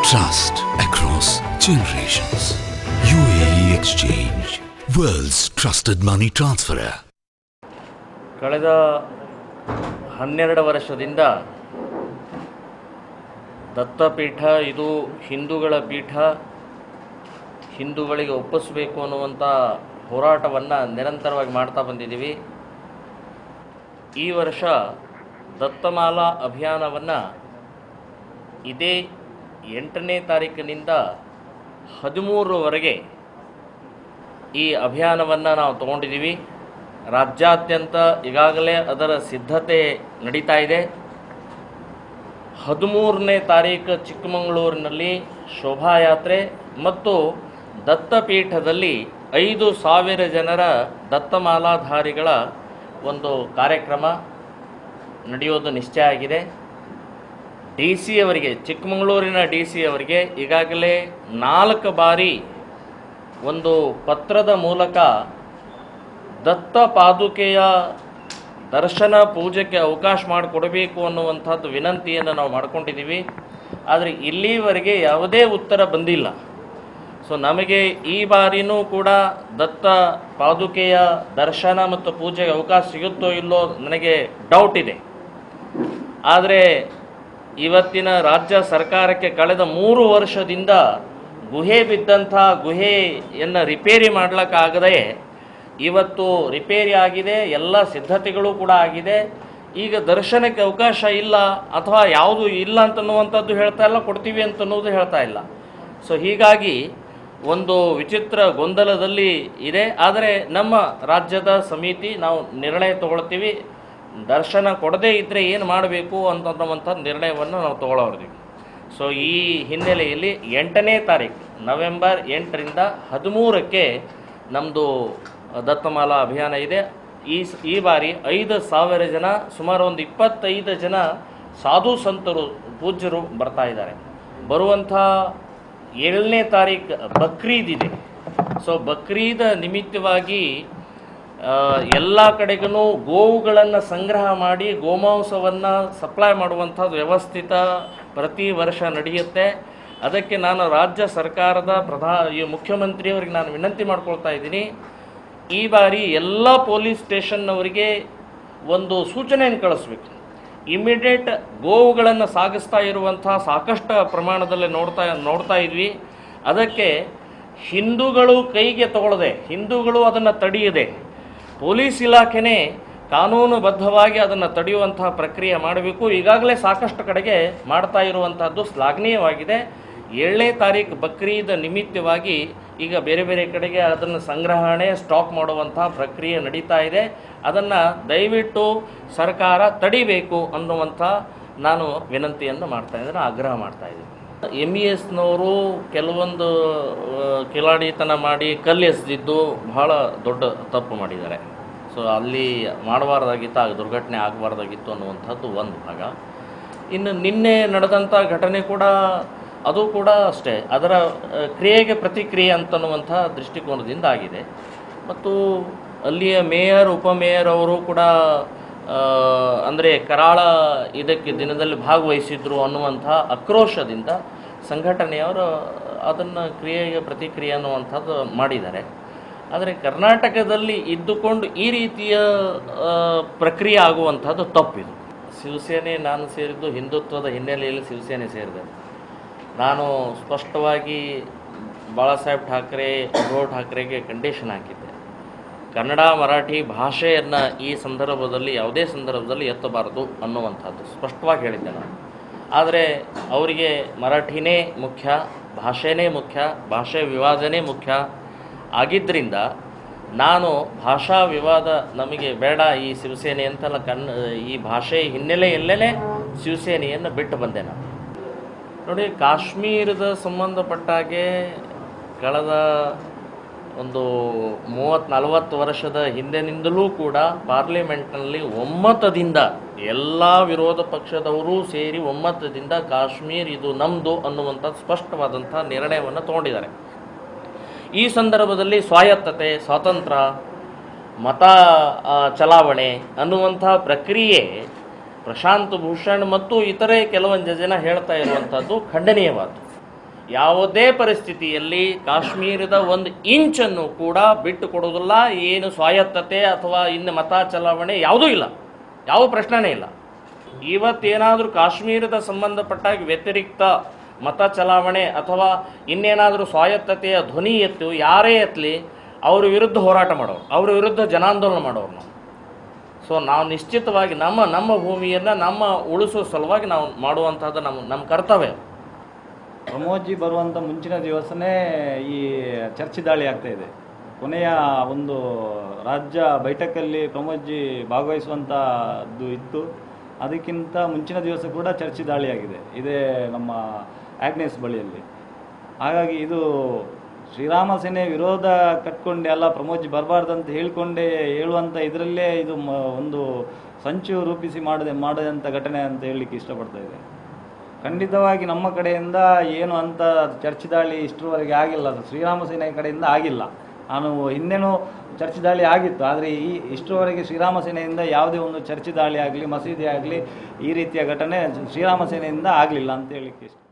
Trust across generations. UAE Exchange, world's trusted money transferer. ಕಳೆದ ಹನ್ನೆರಡು ವರ್ಷದಿಂದ ದತ್ತಪೀಠ ಇದು ಹಿಂದೂಗಳ ಪೀಠ ಹಿಂದೂಗಳಿಗೆ ಒಪ್ಪಿಸಬೇಕು ಅನ್ನುವಂಥ ಹೋರಾಟವನ್ನು ನಿರಂತರವಾಗಿ ಮಾಡ್ತಾ ಬಂದಿದ್ದೀವಿ ಈ ವರ್ಷ ದತ್ತಮಾಲಾ ಅಭಿಯಾನವನ್ನು ಇದೇ ಎಂಟನೇ ತಾರೀಕಿನಿಂದ ಹದಿಮೂರರವರೆಗೆ ಈ ಅಭಿಯಾನವನ್ನು ನಾವು ತಗೊಂಡಿದ್ದೀವಿ ರಾಜ್ಯಾದ್ಯಂತ ಈಗಾಗಲೇ ಅದರ ಸಿದ್ಧತೆ ನಡೀತಾ ಇದೆ ಹದಿಮೂರನೇ ತಾರೀಕು ಚಿಕ್ಕಮಗಳೂರಿನಲ್ಲಿ ಶೋಭಾಯಾತ್ರೆ ಮತ್ತು ದತ್ತಪೀಠದಲ್ಲಿ ಐದು ಸಾವಿರ ಜನರ ದತ್ತಮಾಲಾಧಾರಿಗಳ ಒಂದು ಕಾರ್ಯಕ್ರಮ ನಡೆಯೋದು ನಿಶ್ಚಯ ಆಗಿದೆ ಡಿ ಸಿ ಅವರಿಗೆ ಚಿಕ್ಕಮಗಳೂರಿನ ಡಿ ಸಿ ಅವರಿಗೆ ಈಗಾಗಲೇ ನಾಲ್ಕು ಬಾರಿ ಒಂದು ಪತ್ರದ ಮೂಲಕ ದತ್ತ ಪಾದುಕೆಯ ದರ್ಶನ ಪೂಜೆಗೆ ಅವಕಾಶ ಮಾಡಿಕೊಡಬೇಕು ಅನ್ನುವಂಥದ್ದು ವಿನಂತಿಯನ್ನು ನಾವು ಮಾಡ್ಕೊಂಡಿದ್ದೀವಿ ಆದರೆ ಇಲ್ಲಿವರೆಗೆ ಯಾವುದೇ ಉತ್ತರ ಬಂದಿಲ್ಲ ಸೊ ನಮಗೆ ಈ ಬಾರಿನೂ ಕೂಡ ದತ್ತ ಪಾದುಕೆಯ ದರ್ಶನ ಮತ್ತು ಪೂಜೆಗೆ ಅವಕಾಶ ಸಿಗುತ್ತೋ ಇಲ್ಲೋ ನನಗೆ ಡೌಟ್ ಇದೆ ಆದರೆ ಇವತ್ತಿನ ರಾಜ್ಯ ಸರ್ಕಾರಕ್ಕೆ ಕಳೆದ ಮೂರು ವರ್ಷದಿಂದ ಗುಹೆ ಬಿದ್ದಂಥ ಗುಹೆಯನ್ನು ರಿಪೇರಿ ಮಾಡಲಿಕ್ಕಾಗದೆ ಇವತ್ತು ರಿಪೇರಿ ಆಗಿದೆ ಎಲ್ಲ ಸಿದ್ಧತೆಗಳು ಕೂಡ ಆಗಿದೆ ಈಗ ದರ್ಶನಕ್ಕೆ ಅವಕಾಶ ಇಲ್ಲ ಅಥವಾ ಯಾವುದು ಇಲ್ಲ ಅಂತನ್ನುವಂಥದ್ದು ಹೇಳ್ತಾ ಇಲ್ಲ ಕೊಡ್ತೀವಿ ಅಂತನ್ನೋದು ಹೇಳ್ತಾ ಇಲ್ಲ ಸೊ ಹೀಗಾಗಿ ಒಂದು ವಿಚಿತ್ರ ಗೊಂದಲದಲ್ಲಿ ಇದೆ ಆದರೆ ನಮ್ಮ ರಾಜ್ಯದ ಸಮಿತಿ ನಾವು ನಿರ್ಣಯ ತಗೊಳ್ತೀವಿ ದರ್ಶನ ಕೊಡದೇ ಇದ್ದರೆ ಏನು ಮಾಡಬೇಕು ಅಂತನ್ನುವಂಥ ನಿರ್ಣಯವನ್ನು ನಾವು ತಗೊಳ್ಳೋರ್ತೀವಿ ಸೊ ಈ ಹಿನ್ನೆಲೆಯಲ್ಲಿ ಎಂಟನೇ ತಾರೀಕು ನವೆಂಬರ್ ಎಂಟರಿಂದ ಹದಿಮೂರಕ್ಕೆ ನಮ್ಮದು ದತ್ತಮಾಲಾ ಅಭಿಯಾನ ಇದೆ ಈ ಸ್- ಈ ಬಾರಿ ಐದು ಸಾವಿರ ಜನ ಸುಮಾರು ಒಂದು ಇಪ್ಪತ್ತೈದು ಜನ ಸಾಧು ಸಂತರು ಪೂಜ್ಯರು ಬರ್ತಾ ಇದ್ದಾರೆ ಬರುವಂಥ ಏಳನೇ ತಾರೀಕು ಬಕ್ರೀದ್ ಇದೆ ಸೊ ಬಕ್ರೀದ್ ನಿಮಿತ್ತವಾಗಿ ಎಲ್ಲ ಕಡೆಗೂ ಗೋವುಗಳನ್ನು ಸಂಗ್ರಹ ಮಾಡಿ ಗೋಮಾಂಸವನ್ನು ಸಪ್ಲೈ ಮಾಡುವಂಥದ್ದು ವ್ಯವಸ್ಥಿತ ಪ್ರತಿ ವರ್ಷ ನಡೆಯುತ್ತೆ ಅದಕ್ಕೆ ನಾನು ರಾಜ್ಯ ಸರ್ಕಾರದ ಪ್ರಧಾ ಈ ಮುಖ್ಯಮಂತ್ರಿಯವರಿಗೆ ನಾನು ವಿನಂತಿ ಮಾಡ್ಕೊಳ್ತಾ ಇದ್ದೀನಿ ಈ ಬಾರಿ ಎಲ್ಲ ಪೊಲೀಸ್ ಸ್ಟೇಷನ್ನವರಿಗೆ ಒಂದು ಸೂಚನೆಯನ್ನು ಕಳಿಸ್ಬೇಕು ಇಮಿಡಿಯೇಟ್ ಗೋವುಗಳನ್ನು ಸಾಗಿಸ್ತಾ ಇರುವಂಥ ಸಾಕಷ್ಟು ಪ್ರಮಾಣದಲ್ಲಿ ನೋಡ್ತಾ ನೋಡ್ತಾ ಇದ್ವಿ ಅದಕ್ಕೆ ಹಿಂದೂಗಳು ಕೈಗೆ ತಗೊಳ್ಳದೆ ಹಿಂದೂಗಳು ಅದನ್ನು ತಡೆಯದೆ ಪೊಲೀಸ್ ಇಲಾಖೆನೇ ಕಾನೂನುಬದ್ಧವಾಗಿ ಅದನ್ನು ತಡೆಯುವಂತಹ ಪ್ರಕ್ರಿಯೆ ಮಾಡಬೇಕು ಈಗಾಗಲೇ ಸಾಕಷ್ಟು ಕಡೆಗೆ ಮಾಡ್ತಾ ಇರುವಂತಹದ್ದು ಶ್ಲಾಘನೀಯವಾಗಿದೆ ಏಳನೇ ತಾರೀಕು ಬಕ್ರೀದ್ ನಿಮಿತ್ತವಾಗಿ ಈಗ ಬೇರೆ ಬೇರೆ ಕಡೆಗೆ ಅದನ್ನು ಸಂಗ್ರಹಣೆ ಸ್ಟಾಕ್ ಮಾಡುವಂತಹ ಪ್ರಕ್ರಿಯೆ ನಡೀತಾ ಇದೆ ಅದನ್ನು ದಯವಿಟ್ಟು ಸರ್ಕಾರ ತಡಿಬೇಕು ಅನ್ನುವಂಥ ನಾನು ವಿನಂತಿಯನ್ನು ಮಾಡ್ತಾ ಇದ್ದೀನಿ ಆಗ್ರಹ ಮಾಡ್ತಾ ಇದ್ದೀನಿ ಎಮ್ ಇ ಎಸ್ನವರು ಕೆಲವೊಂದು ಆ, ಕಿಲಾಡಿತನ ಮಾಡಿ ಕಲ್ಲು ಎಸೆದಿದ್ದು ಬಹಳ ದೊಡ್ಡ ತಪ್ಪು ಮಾಡಿದ್ದಾರೆ ಸೊ ಅಲ್ಲಿ ಮಾಡಬಾರ್ದಾಗಿತ್ತು ಆಗ ದುರ್ಘಟನೆ ಆಗಬಾರ್ದಾಗಿತ್ತು ಅನ್ನುವಂಥದ್ದು ಒಂದು ಭಾಗ ಇನ್ನು ನಿನ್ನೆ ನಡೆದಂಥ ಘಟನೆ ಕೂಡ ಅದು ಕೂಡ ಅಷ್ಟೇ ಅದರ ಆ, ಕ್ರಿಯೆಗೆ ಪ್ರತಿಕ್ರಿಯೆ ಅಂತನ್ನುವಂಥ ದೃಷ್ಟಿಕೋನದಿಂದ ಆಗಿದೆ ಮತ್ತು ಅಲ್ಲಿಯ ಮೇಯರ್ ಉಪಮೇಯರ್ ಅವರು ಕೂಡ ಅಂದರೆ ಕರಾಳ ಇದಕ್ಕೆ ದಿನದಲ್ಲಿ ಭಾಗವಹಿಸಿದ್ರು ಅನ್ನುವಂಥ ಆಕ್ರೋಶದಿಂದ ಸಂಘಟನೆಯವರು ಅದನ್ನು ಕ್ರಿಯೆಗೆ ಪ್ರತಿಕ್ರಿಯೆ ಅನ್ನುವಂಥದ್ದು ಮಾಡಿದ್ದಾರೆ ಆದರೆ ಕರ್ನಾಟಕದಲ್ಲಿ ಇದ್ದುಕೊಂಡು ಈ ರೀತಿಯ ಆ, ಪ್ರಕ್ರಿಯೆ ಆಗುವಂಥದ್ದು ತಪ್ಪಿದು ಶಿವಸೇನೆ ನಾನು ಸೇರಿದ್ದು ಹಿಂದುತ್ವದ ಹಿನ್ನೆಲೆಯಲ್ಲಿ ಶಿವಸೇನೆ ಸೇರಿದೆ ನಾನು ಸ್ಪಷ್ಟವಾಗಿ ಬಾಳಾಸಾಹೇಬ್ ಠಾಕ್ರೆ ಉದ್ಧವ್ ಠಾಕ್ರೆಗೆ ಕಂಡೀಷನ್ ಹಾಕಿದ್ದೆ ಕನ್ನಡ ಮರಾಠಿ ಭಾಷೆಯನ್ನು ಈ ಸಂದರ್ಭದಲ್ಲಿ ಯಾವುದೇ ಸಂದರ್ಭದಲ್ಲಿ ಎತ್ತಬಾರದು ಅನ್ನುವಂಥದ್ದು ಸ್ಪಷ್ಟವಾಗಿ ಹೇಳಿದ್ದೆ ನಾನು ಆದರೆ ಅವರಿಗೆ ಮರಾಠಿನೇ ಮುಖ್ಯ ಭಾಷೆನೇ ಮುಖ್ಯ ಭಾಷೆ ವಿವಾದನೇ ಮುಖ್ಯ ಆಗಿದ್ದರಿಂದ ನಾನು ಭಾಷಾ ವಿವಾದ ನಮಗೆ ಬೇಡ ಈ ಶಿವಸೇನೆ ಅಂತಲ್ಲ ಕನ್ನ ಈ ಭಾಷೆ ಹಿನ್ನೆಲೆಯಲ್ಲೇ ಶಿವಸೇನೆಯನ್ನು ಬಿಟ್ಟು ಬಂದೆ ನಾನು ನೋಡಿ ಕಾಶ್ಮೀರದ ಸಂಬಂಧಪಟ್ಟಾಗೆ ಕಳೆದ ಒಂದು ಮೂವತ್ತು ನಲವತ್ತು ವರ್ಷದ ಹಿಂದಿನಿಂದಲೂ ಕೂಡ ಪಾರ್ಲಿಮೆಂಟ್ನಲ್ಲಿ ಒಮ್ಮತದಿಂದ ಎಲ್ಲ ವಿರೋಧ ಪಕ್ಷದವರೂ ಸೇರಿ ಒಮ್ಮತದಿಂದ ಕಾಶ್ಮೀರ್ ಇದು ನಮ್ಮದು ಅನ್ನುವಂಥ ಸ್ಪಷ್ಟವಾದಂಥ ನಿರ್ಣಯವನ್ನು ತಗೊಂಡಿದ್ದಾರೆ ಈ ಸಂದರ್ಭದಲ್ಲಿ ಸ್ವಾಯತ್ತತೆ ಸ್ವಾತಂತ್ರ್ಯ ಮತ ಆ, ಚಲಾವಣೆ ಅನ್ನುವಂಥ ಪ್ರಕ್ರಿಯೆ ಪ್ರಶಾಂತ್ ಭೂಷಣ್ ಮತ್ತು ಇತರೆ ಕೆಲವೊಂದು ಜನ ಹೇಳ್ತಾ ಇರುವಂಥದ್ದು ಖಂಡನೀಯವಾದ್ದು ಯಾವುದೇ ಪರಿಸ್ಥಿತಿಯಲ್ಲಿ ಕಾಶ್ಮೀರದ ಒಂದು ಇಂಚನ್ನು ಕೂಡ ಬಿಟ್ಟು ಕೊಡೋದಿಲ್ಲ ಏನು ಸ್ವಾಯತ್ತತೆ ಅಥವಾ ಇನ್ನು ಮತ ಚಲಾವಣೆ ಯಾವುದೂ ಇಲ್ಲ ಯಾವ ಪ್ರಶ್ನೆನೇ ಇಲ್ಲ ಇವತ್ತೇನಾದರೂ ಕಾಶ್ಮೀರದ ಸಂಬಂಧಪಟ್ಟಾಗ ವ್ಯತಿರಿಕ್ತ ಮತ ಚಲಾವಣೆ ಅಥವಾ ಇನ್ನೇನಾದರೂ ಸ್ವಾಯತ್ತತೆಯ ಧ್ವನಿ ಎತ್ತು ಯಾರೇ ಎತ್ತಲಿ ಅವ್ರ ವಿರುದ್ಧ ಹೋರಾಟ ಮಾಡೋರು ಅವ್ರ ವಿರುದ್ಧ ಜನಾಂದೋಲನ ಮಾಡೋರು ನಾವು ಸೊ ನಾವು ನಿಶ್ಚಿತವಾಗಿ ನಮ್ಮ ನಮ್ಮ ಭೂಮಿಯನ್ನು ನಮ್ಮ ಉಳಿಸೋ ಸಲುವಾಗಿ ನಾವು ಮಾಡುವಂಥದ್ದು ನಮ್ಮ ನಮ್ಮ ಕರ್ತವ್ಯ ಪ್ರಮೋದ್ಜಿ ಬರುವಂಥ ಮುಂಚಿನ ದಿವಸನೇ ಈ ಚರ್ಚ್ ದಾಳಿ ಆಗ್ತಾ ಇದೆ ಕೊನೆಯ ಒಂದು ರಾಜ್ಯ ಬೈಠಕಲ್ಲಿ ಪ್ರಮೋದ್ಜಿ ಭಾಗವಹಿಸುವಂಥದ್ದು ಇತ್ತು ಅದಕ್ಕಿಂತ ಮುಂಚಿನ ದಿವಸ ಕೂಡ ಚರ್ಚ್ ದಾಳಿ ಆಗಿದೆ ಇದೇ ನಮ್ಮ ಆಗ್ನೇಸ್ ಬಳಿಯಲ್ಲಿ ಹಾಗಾಗಿ ಇದು ಶ್ರೀರಾಮ ಸೇನೆ ವಿರೋಧ ಕಟ್ಕೊಂಡೆ ಅಲ್ಲ ಪ್ರಮೋದ್ಜಿ ಬರಬಾರ್ದಂತ ಹೇಳ್ಕೊಂಡೆ ಹೇಳುವಂಥ ಇದರಲ್ಲೇ ಇದು ಮ- ಒಂದು ಸಂಚು ರೂಪಿಸಿ ಮಾಡದೆ ಮಾಡದಂಥ ಘಟನೆ ಅಂತ ಹೇಳಲಿಕ್ಕೆ ಇಷ್ಟಪಡ್ತಾ ಇದೆ ಖಂಡಿತವಾಗಿ ನಮ್ಮ ಕಡೆಯಿಂದ ಏನು ಅಂತ ಚರ್ಚ್ ದಾಳಿ ಇಷ್ಟರವರೆಗೆ ಆಗಿಲ್ಲ ಅದು ಶ್ರೀರಾಮ ಸೇನೆ ಕಡೆಯಿಂದ ಆಗಿಲ್ಲ ನಾನು ಹಿಂದೆನೂ ಚರ್ಚ್ ದಾಳಿ ಆಗಿತ್ತು ಆದರೆ ಈ ಇಷ್ಟರವರೆಗೆ ಶ್ರೀರಾಮ ಸೇನೆಯಿಂದ ಯಾವುದೇ ಒಂದು ಚರ್ಚ್ ದಾಳಿ ಆಗಲಿ ಮಸೀದಿ ಆಗಲಿ ಈ ರೀತಿಯ ಘಟನೆ ಶ್ರೀರಾಮ ಸೇನೆಯಿಂದ ಆಗಲಿಲ್ಲ ಅಂತ ಹೇಳಲಿಕ್ಕೆ ಇಷ್ಟ